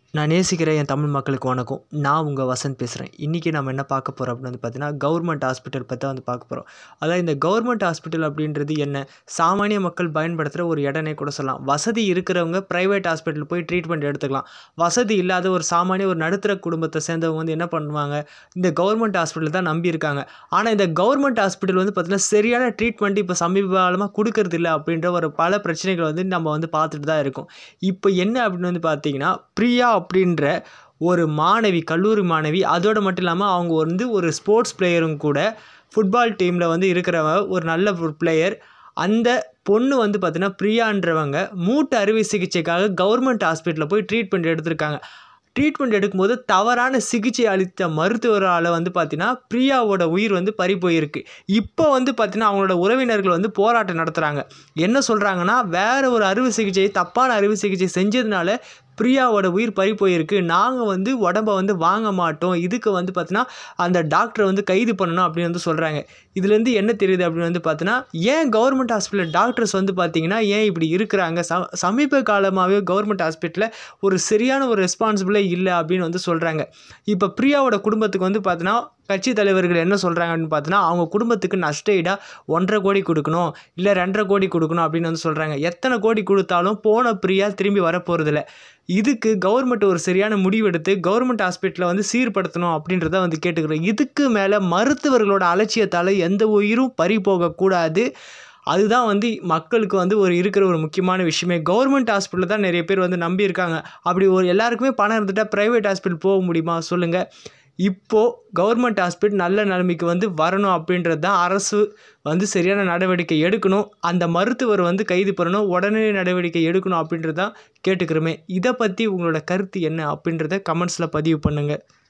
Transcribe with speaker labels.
Speaker 1: நான் நேசிக்கிற என் தமிழ் மக்களுக்கு வணக்கம் நான் உங்கள் வசந்த் பேசுகிறேன் இன்றைக்கி நம்ம என்ன பார்க்க போகிறோம் அப்படின்னு வந்து பார்த்தீங்கன்னா கவர்மெண்ட் ஹாஸ்பிட்டல் பற்றி தான் வந்து பார்க்க போகிறோம் அதாவது இந்த கவர்மெண்ட் ஹாஸ்பிட்டல் அப்படின்றது என்ன சாமானிய மக்கள் பயன்படுத்துகிற ஒரு இடனே கூட சொல்லலாம் வசதி இருக்கிறவங்க ப்ரைவேட் ஹாஸ்பிட்டல் போய் ட்ரீட்மெண்ட் எடுத்துக்கலாம் வசதி இல்லாத ஒரு சாமானிய ஒரு நடுத்தர குடும்பத்தை சேர்ந்தவங்க வந்து என்ன பண்ணுவாங்க இந்த கவர்மெண்ட் ஹாஸ்பிட்டல் தான் நம்பியிருக்காங்க ஆனால் இந்த கவர்மெண்ட் ஹாஸ்பிட்டல் வந்து பார்த்திங்கன்னா சரியான ட்ரீட்மெண்ட் இப்போ சமீப காலமாக கொடுக்கறது இல்லை அப்படின்ற ஒரு பல பிரச்சனைகள் வந்து நம்ம வந்து பார்த்துட்டு தான் இருக்கோம் இப்போ என்ன அப்படின்னு வந்து பார்த்தீங்கன்னா பிரியா அப்படின்ற ஒரு மாணவி கல்லூரி மாணவி அதோடு மட்டும் இல்லாமல் அவங்க வந்து ஒரு ஸ்போர்ட்ஸ் பிளேயரும் கூட ஃபுட்பால் டீமில் வந்து இருக்கிறவங்க ஒரு நல்ல ஒரு பிளேயர் அந்த பொண்ணு வந்து பார்த்தீங்கன்னா பிரியான்றவங்க மூட்டு அறுவை சிகிச்சைக்காக கவர்மெண்ட் ஹாஸ்பிட்டலில் போய் ட்ரீட்மெண்ட் எடுத்திருக்காங்க ட்ரீட்மெண்ட் எடுக்கும்போது தவறான சிகிச்சை அளித்த மருத்துவரால் வந்து பார்த்தீங்கன்னா பிரியாவோட உயிர் வந்து பறி போயிருக்கு இப்போ வந்து பார்த்தீங்கன்னா அவங்களோட உறவினர்கள் வந்து போராட்டம் நடத்துகிறாங்க என்ன சொல்கிறாங்கன்னா வேறு ஒரு அறுவை சிகிச்சை தப்பான அறுவை சிகிச்சை செஞ்சதுனால பிரியாவோட உயிர் பறி போயிருக்கு நாங்கள் வந்து உடம்ப வந்து வாங்க மாட்டோம் இதுக்கு வந்து பார்த்தீங்கன்னா அந்த டாக்டரை வந்து கைது பண்ணணும் அப்படின்னு வந்து சொல்கிறாங்க இதுலேருந்து என்ன தெரியுது அப்படின்னு வந்து பார்த்தீங்கன்னா ஏன் கவர்மெண்ட் ஹாஸ்பிட்டல் டாக்டர்ஸ் வந்து பார்த்தீங்கன்னா ஏன் இப்படி இருக்கிறாங்க ச சமீப காலமாகவே கவர்மெண்ட் ஹாஸ்பிட்டலில் ஒரு சரியான ஒரு ரெஸ்பான்சிபிளே இல்லை அப்படின்னு வந்து சொல்கிறாங்க இப்போ பிரியாவோட குடும்பத்துக்கு வந்து பார்த்தீங்கன்னா கட்சி தலைவர்கள் என்ன சொல்கிறாங்க அப்படின்னு பார்த்தீங்கன்னா அவங்க குடும்பத்துக்கு நஷ்ட ஈடாக ஒன்றரை கோடி கொடுக்கணும் இல்லை ரெண்டரை கோடி கொடுக்கணும் அப்படின்னு வந்து சொல்கிறாங்க எத்தனை கோடி கொடுத்தாலும் போன பிரியா திரும்பி வரப்போகிறதில்ல இதுக்கு கவர்மெண்ட் ஒரு சரியான முடிவெடுத்து கவர்மெண்ட் ஹாஸ்பிட்டலை வந்து சீர்படுத்தணும் அப்படின்றத வந்து கேட்டுக்கிறோம் இதுக்கு மேலே மருத்துவர்களோட அலட்சியத்தால் எந்த உயிரும் பறி போகக்கூடாது அதுதான் வந்து மக்களுக்கு வந்து ஒரு இருக்கிற ஒரு முக்கியமான விஷயமே கவர்மெண்ட் ஹாஸ்பிட்டலில் தான் நிறைய பேர் வந்து நம்பியிருக்காங்க அப்படி ஒரு எல்லாருக்குமே பணம் இருந்துட்டால் ப்ரைவேட் ஹாஸ்பிட்டல் போக முடியுமா சொல்லுங்கள் இப்போது கவர்மெண்ட் ஹாஸ்பிட்டல் நல்ல நிலைமைக்கு வந்து வரணும் அப்படின்றது தான் அரசு வந்து சரியான நடவடிக்கை எடுக்கணும் அந்த மருத்துவர் வந்து கைது பண்ணணும் உடனே நடவடிக்கை எடுக்கணும் அப்படின்றது தான் கேட்டுக்கிறோமே இதை பற்றி உங்களோட கருத்து என்ன அப்படின்றத கமெண்ட்ஸில் பதிவு பண்ணுங்கள்